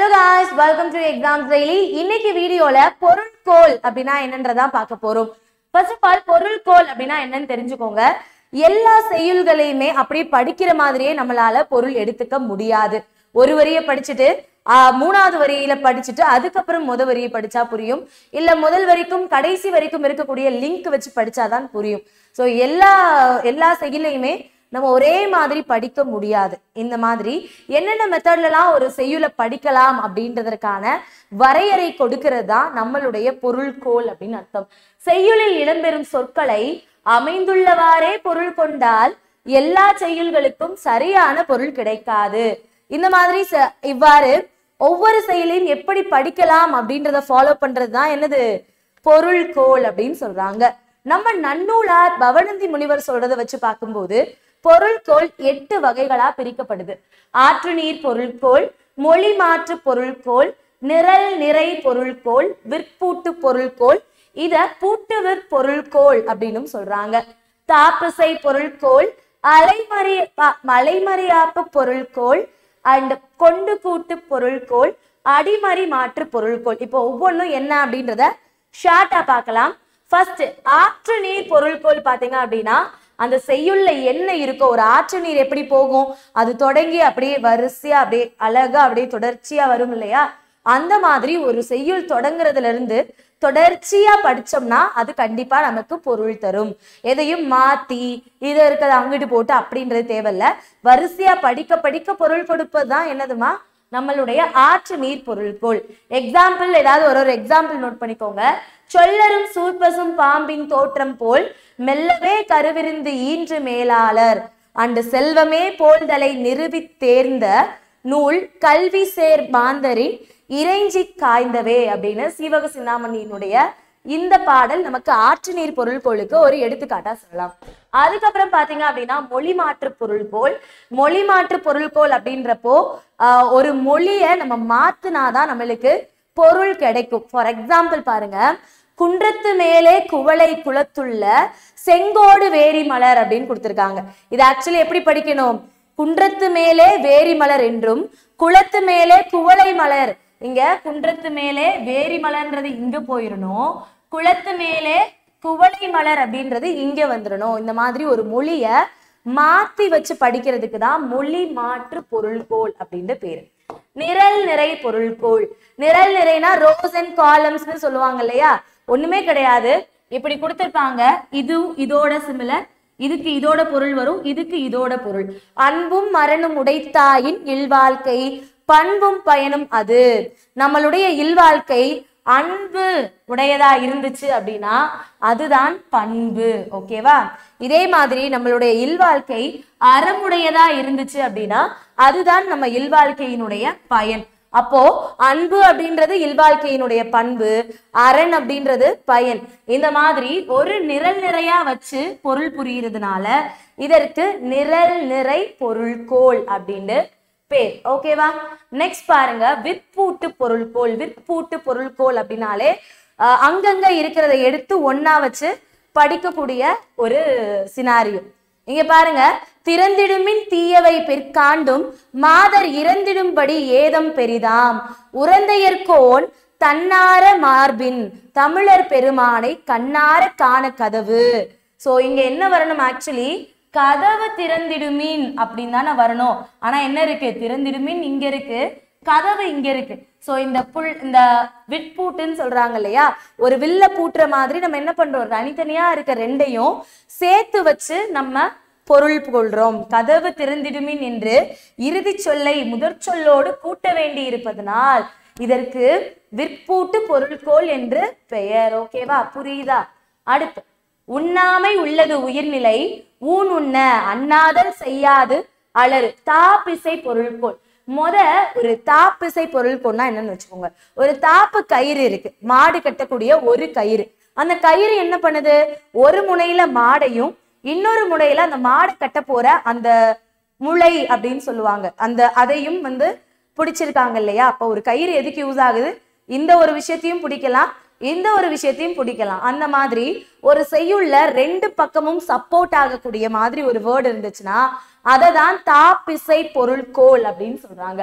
guys welcome to exam daily இன்னைக்கு வீடியோல பொருள்கோள் அப்படின்னா என்னன்றதா பார்க்க போறோம் ஃபர்ஸ்ட் ஆஃப் ஆல் பொருள்கோள் அப்படின்னா என்னன்னு தெரிஞ்சுக்கோங்க எல்லா செய்யுள்களையுமே அப்படி படிக்கிற மாதிரியே நம்மளால பொருள் எடுத்துக்க முடியாது ஒரு வரியை படிச்சுட்டு ஆஹ், மூணாவது வரியில படிச்சுட்டு அதுக்கப்புறம் முத வரியை படிச்சா புரியும் இல்ல முதல் வரைக்கும் கடைசி வரைக்கும் இருக்கக்கூடிய லிங்க் வச்சு படிச்சாதான் புரியும் ஸோ எல்லா எல்லா செய்யுளையுமே நம்ம ஒரே மாதிரி படிக்க முடியாது இந்த மாதிரி என்னென்ன மெத்தட்லலாம் ஒரு செய்யுளை படிக்கலாம் அப்படின்றதற்கான வரையறை கொடுக்கிறது தான் நம்மளுடைய பொருள்கோள் அப்படின்னு அர்த்தம் செய்யுளில் இடம்பெறும் சொற்களை அமைந்துள்ளவாறே பொருள் கொண்டால் எல்லா செய்யுள்களுக்கும் சரியான பொருள் கிடைக்காது இந்த மாதிரி ச- இவ்வாறு ஒவ்வொரு செயலையும் எப்படி படிக்கலாம் அப்படின்றத ஃபாலோ பண்றது தான் என்னது பொருள்கோள் அப்படின்னு சொல்றாங்க நம்ம நன்னூலார் பவனந்தி முனிவர் சொல்றத வச்சு பார்க்கும்போது பொருள்கோள் எட்டு வகைகளா பிரிக்கப்படுது ஆற்று நீர் பொருள்கோள் மொழி மாற்று பொருள்கோள் நிரல் நிறை பொருள்கோள் விற்பூட்டு பொருள்கோள் இத பூட்டுவிற் பொருள்கோள் அப்படின்னும் சொல்றாங்க தாப்பிசை பொருள்கோள் அலைமறி ப- மலைமறியாப்பு பொருள்கோள் அண்ட் கொண்டு கூட்டு பொருள்கோள் அடிமறி மாற்று பொருள்கோள் இப்போ ஒவ்வொன்றும் என்ன அப்படின்றத ஷார்ட்டா பார்க்கலாம் ஃபர்ஸ்ட் ஆற்று நீர் பொருள்கோள் பாத்தீங்க அப்படின்னா அந்த செய்யுள்ள என்ன இருக்கோ ஒரு ஆற்று நீர் எப்படி போகும் அது தொடங்கி அப்படியே வரிசையா அப்படியே அழகா அப்படியே தொடர்ச்சியா வரும் இல்லையா அந்த மாதிரி ஒரு செய்யுள் தொடங்குறதுல இருந்து தொடர்ச்சியா படிச்சோம்னா அது கண்டிப்பா நமக்கு பொருள் தரும் எதையும் மாத்தி இதை இருக்கிறத அங்கிட்டு போட்டு அப்படின்றது தேவையில்ல வரிசையா படிக்க படிக்க பொருள் கொடுப்பது தான் என்னதுமா நம்மளுடைய ஆற்று நீர் பொருள்கோள் எக்ஸாம்பிள் ஏதாவது ஒரு ஒரு எக்ஸாம்பிள் நோட் பண்ணிக்கோங்க சொல்லரும் சூர்பசும் பாம்பின் தோற்றம் போல் மெல்லவே கருவிருந்து ஈன்று மேலாளர் அண்டு செல்வமே போல்தலை நிறுவித் தேர்ந்த நூல் கல்வி சேர் மாந்தரின் இறைஞ்சி காய்ந்தவே அப்படின்னு சீவக சிந்தாமணியினுடைய இந்த பாடல் நமக்கு ஆற்று நீர் பொருள்கோளுக்கு ஒரு எடுத்துக்காட்டா சொல்லலாம் அதுக்கப்புறம் பாத்தீங்க அப்படின்னா மொழி மாற்று பொருள்கோள் மொழி மாற்று பொருள்கோள் அப்படின்றப்போ ஆஹ், ஒரு மொழியை நம்ம மாத்துனாதான் நம்மளுக்கு பொருள் கிடைக்கும் ஃபார் எக்ஸாம்பிள் பாருங்க குன்றத்து மேலே குவளை குளத்துள்ள செங்கோடு வேரி மலர் அப்படின்னு கொடுத்திருக்காங்க இது ஆக்சுவலி எப்படி படிக்கணும் குன்றத்து மேலே வேரி மலர் என்றும் குளத்து மேலே குவளை மலர் இங்க குன்றத்து மேலே வேரி மலர்ன்றது இங்க போயிடணும் குளத்து மேலே குவளை மலர் அப்படின்றது இங்க வந்துடணும் இந்த மாதிரி ஒரு மொழிய மாத்தி வச்சு படிக்கிறதுக்கு தான் மொழி மாற்று பொருள்கோள் அப்படின்னு பேரு நிரல் நிறை பொருள்கோள் நிரல் நிறைனா ரோஸ் அண்ட் காலம்ஸ்னு சொல்லுவாங்க இல்லையா ஒண்ணுமே கிடையாது இப்படி கொடுத்திருப்பாங்க இது இதோட சிமிலர் இதுக்கு இதோட பொருள் வரும் இதுக்கு இதோட பொருள் அன்பும் மரணும் உடைத்தாயின் இல்வாழ்க்கை பண்பும் பயனும் அது நம்மளுடைய இல்வாழ்க்கை அன்பு உடையதா இருந்துச்சு அப்படின்னா அதுதான் பண்பு ஓகேவா இதே மாதிரி நம்மளுடைய இல்வாழ்க்கை அறமுடையதா இருந்துச்சு அப்படின்னா அதுதான் நம்ம இல்வாழ்க்கையினுடைய பயன் அப்போ அன்பு அப்படின்றது இல்வாழ்க்கையினுடைய பண்பு அரண் அப்படின்றது பயன் இந்த மாதிரி ஒரு நிரல் நிறையா வச்சு பொருள் புரியுறதுனால இதற்கு நிரல் நிறை பொருள்கோள் அப்படின்னு பேர் ஓகேவா நெக்ஸ்ட் பாருங்க விற்பூட்டு பொருள்கோள் விற்பூட்டு பொருள்கோள் அப்படின்னாலே அஹ், அங்கங்க இருக்கிறத எடுத்து ஒண்ணா வச்சு படிக்கக்கூடிய ஒரு சினாரியோ இங்க பாருங்க திறந்திடுமின் தீயவை பிற்காண்டும் மாதர் இறந்திடும்படி ஏதம் பெரிதாம் உறந்தையர்கோன் தன்னார மார்பின் தமிழர் பெருமானை கண்ணார காண கதவு சோ இங்க என்ன வரணும் ஆக்சுவலி கதவு திறந்திடுமின் அப்படின்னு தானே வரணும் ஆனா என்ன இருக்கு திறந்திடுமின் இங்க இருக்கு கதவு இங்க இருக்கு சோ இந்த புல் இந்த விட்பூட்டுன்னு சொல்றாங்க இல்லையா ஒரு வில்ல பூட்டுற மாதிரி நம்ம என்ன பண்றோம் தனித்தனியா இருக்க ரெண்டையும் சேர்த்து வச்சு நம்ம பொருள் கொள்றோம் கதவு திறந்திடுமின் என்று இறுதி சொல்லை முதற் சொல்லோடு கூட்ட வேண்டி இருப்பதனால் இதற்கு விற்பூட்டு பொருள்கோள் என்று பெயர் ஓகேவா புரியுதா அடுத்து உண்ணாமை உள்ளது உயிர்நிலை ஊன் உண்ண அண்ணாதல் செய்யாது அலறு தாப்பிசை பொருள்கோள் முத ஒரு தாப்பிசை பொருள்கோள்னா என்னன்னு வச்சுக்கோங்க ஒரு தாப்பு கயிறு இருக்கு மாடு கட்டக்கூடிய ஒரு கயிறு அந்த கயிறு என்ன பண்ணுது ஒரு முனையில மாடையும் இன்னொரு முனையில அந்த மாடு கட்ட போற அந்த முளை அப்படின்னு சொல்லுவாங்க அந்த அதையும் வந்து பிடிச்சிருக்காங்க இல்லையா அப்போ ஒரு கயிறு எதுக்கு யூஸ் ஆகுது இந்த ஒரு விஷயத்தையும் பிடிக்கலாம் இந்த ஒரு விஷயத்தையும் பிடிக்கலாம் அந்த மாதிரி ஒரு செய்யுள்ள ரெண்டு பக்கமும் சப்போர்ட் ஆகக்கூடிய மாதிரி ஒரு வேர்டு இருந்துச்சுன்னா அதை தான் தாப்பிசை பொருள்கோள் அப்படின்னு சொல்றாங்க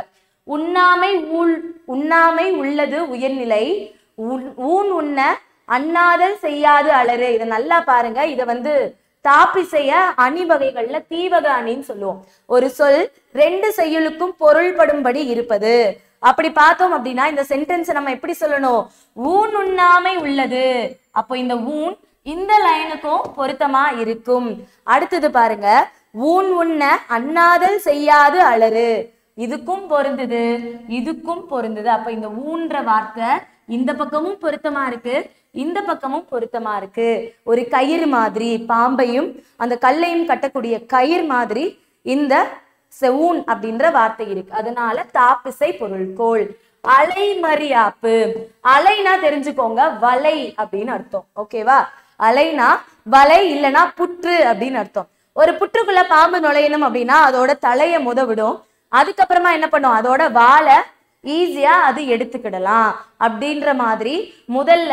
உண்ணாமை ஊழ் உண்ணாமை உள்ளது உயர்நிலை உன்- ஊன் உண்ண அண்ணாதல் செய்யாது அலறு இதை நல்லா பாருங்க இதை வந்து தாப்பிசைய அணி வகைகள்ல தீவக அணின்னு சொல்லுவோம் ஒரு சொல் ரெண்டு செய்யுளுக்கும் பொருள்படும்படி இருப்பது அப்படி பார்த்தோம் அப்படின்னா இந்த சென்டென்ஸ் நம்ம எப்படி சொல்லணும் ஊன் உண்ணாமை உள்ளது அப்போ இந்த ஊன் இந்த லைனுக்கும் பொருத்தமா இருக்கும் அடுத்தது பாருங்க ஊன் உண்ண அண்ணாதல் செய்யாது அலறு இதுக்கும் பொருந்துது இதுக்கும் பொருந்துது அப்ப இந்த ஊன்ற வார்த்தை இந்த பக்கமும் பொருத்தமா இருக்கு இந்த பக்கமும் பொருத்தமா இருக்கு ஒரு கயிறு மாதிரி பாம்பையும் அந்த கல்லையும் கட்டக்கூடிய கயிறு மாதிரி இந்த செஊன் அப்படின்ற வார்த்தை இருக்கு அதனால தாப்பிசை பொருள்கோள் அலைமறியாப்பு அலைனா தெரிஞ்சுக்கோங்க வலை அப்படின்னு அர்த்தம் ஓகேவா அலைனா வலை இல்லனா புற்று அப்படின்னு அர்த்தம் ஒரு புற்றுக்குள்ள பாம்பு நுழையணும் அப்படின்னா அதோட தலைய முத விடும் அதுக்கப்புறமா என்ன பண்ணும் அதோட வாலை ஈஸியா அது எடுத்துக்கிடலாம் அப்படின்ற மாதிரி முதல்ல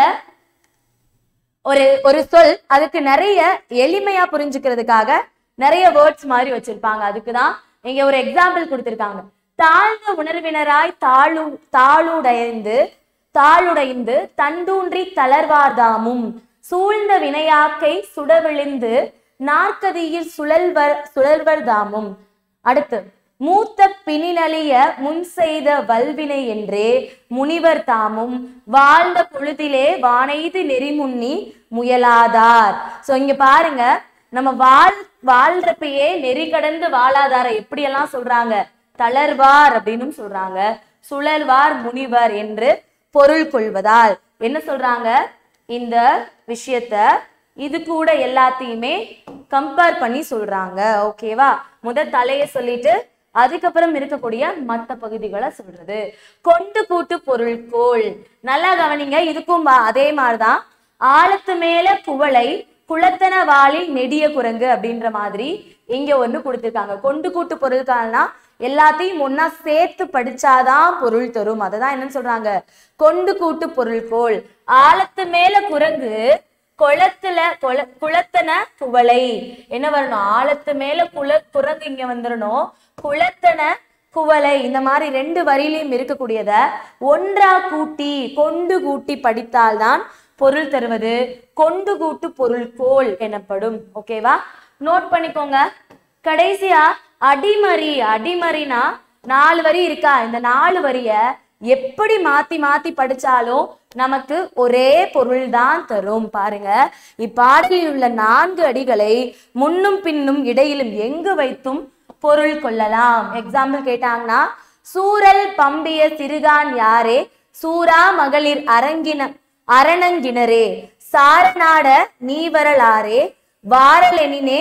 ஒரு ஒரு சொல் அதுக்கு நிறைய எளிமையா புரிஞ்சுக்கிறதுக்காக நிறைய வேர்ட்ஸ் மாதிரி வச்சிருப்பாங்க அதுக்குதான் இங்க ஒரு எக்ஸாம்பிள் கொடுத்திருக்காங்க தாழ்ந்த உணர்வினராய் தாழு தாளுடைந்து தாளுடைந்து தண்டூன்றி தளர்வார்தாமும் சூழ்ந்த வினையாக்கை சுடவிழிந்து நாற்கதியில் சுழல்வர் சுழல்வர்தாமும் அடுத்து மூத்த பிணினலிய முன் செய்த வல்வினை என்றே முனிவர் தாமும் வாழ்ந்த பொழுதிலே வானைது நெறிமுன்னி முயலாதார் சோ இங்க பாருங்க நம்ம வாழ் வாழ்றப்பயே நெறி கடந்து வாழாதார எப்படியெல்லாம் சொல்றாங்க தளர்வார் அப்படின்னு சொல்றாங்க சுழல்வார் முனிவர் என்று பொருள் கொள்வதால் என்ன சொல்றாங்க இந்த விஷயத்த இது கூட எல்லாத்தையுமே கம்பேர் பண்ணி சொல்றாங்க ஓகேவா முத தலைய சொல்லிட்டு அதுக்கப்புறம் இருக்கக்கூடிய மத்த பகுதிகளை சொல்றது கொண்டு கூட்டு பொருள்கோள் நல்லா கவனிங்க இதுக்கும் வா- அதே மாதிரிதான் ஆழத்து மேல குவளை குளத்தன வாளில் நெடிய குரங்கு அப்படின்ற மாதிரி இங்க ஒண்ணு கொடுத்திருக்காங்க கொண்டு கூட்டு பொருள்கால்னா எல்லாத்தையும் ஒண்ணா சேர்த்து படிச்சாதான் பொருள் தரும் அததான் என்னன்னு சொல்றாங்க கொண்டு கூட்டு பொருள்கோள் ஆழத்து மேல குரங்கு குளத்துல குள குளத்தன குவளை என்ன வரணும் ஆழத்து மேல குல குரங்கு இங்க வந்துடணும் குளத்தன குவளை இந்த மாதிரி ரெண்டு வரியிலையும் இருக்கக்கூடியத ஒன்றா கூட்டி கொண்டு கூட்டி படித்தால்தான் பொருள் தருவது கொண்டு கூட்டு பொருள் கோல் எனப்படும் ஓகேவா நோட் பண்ணிக்கோங்க கடைசியா அடிமறி அடிமறினா நாலு வரி இருக்கா இந்த நாலு வரிய எப்படி மாத்தி மாத்தி படிச்சாலும் நமக்கு ஒரே பொருள் தான் தரும் பாருங்க இப்பாடலில் உள்ள நான்கு அடிகளை முன்னும் பின்னும் இடையிலும் எங்கு வைத்தும் பொருள் கொள்ளலாம் எக்ஸாம்பிள் கேட்டாங்கன்னா சூரல் பம்பிய சிறுகான் யாரே சூரா மகளிர் அரங்கின அரணங்கிணரே சாரநாட நீவரலாரே வாரலெனினே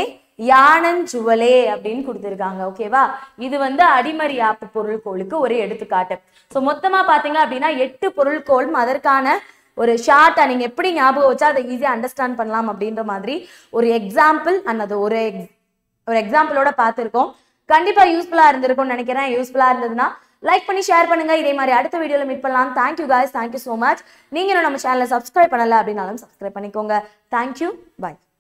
யானஞ்சுவலே அப்படின்னு கொடுத்துருக்காங்க ஓகேவா இது வந்து அடிமறி ஆப்பு பொருள்கோளுக்கு ஒரு எடுத்துக்காட்டு ஸோ மொத்தமா பாத்தீங்க அப்படின்னா எட்டு பொருள்கோளும் அதற்கான ஒரு ஷார்ட்டா நீங்க எப்படி ஞாபகம் வச்சா அதை ஈஸியா அண்டர்ஸ்டாண்ட் பண்ணலாம் அப்படின்ற மாதிரி ஒரு எக்ஸாம்பிள் அண்ட் அது ஒரு ex- ஒரு எக்ஸாம்பிளோட பார்த்துருக்கோம் கண்டிப்பா யூஸ்ஃபுல்லா இருந்திருக்கும்னு நினைக்கிறேன் யூஸ்ஃபுல்லா இருந்ததுன்னா லைக் பண்ணி ஷேர் பண்ணுங்க இதே மாதிரி அடுத்த வீடியோல மீட் பண்ணலாம் thank you guys thank you so much நீங்க இன்னும் நம்ம சேனலை சப்ஸ்கிரைப் பண்ணல அப்படின்னாலும் சப்ஸ்கிரைப் பண்ணிக்கோங்க தேங்க்யூ பை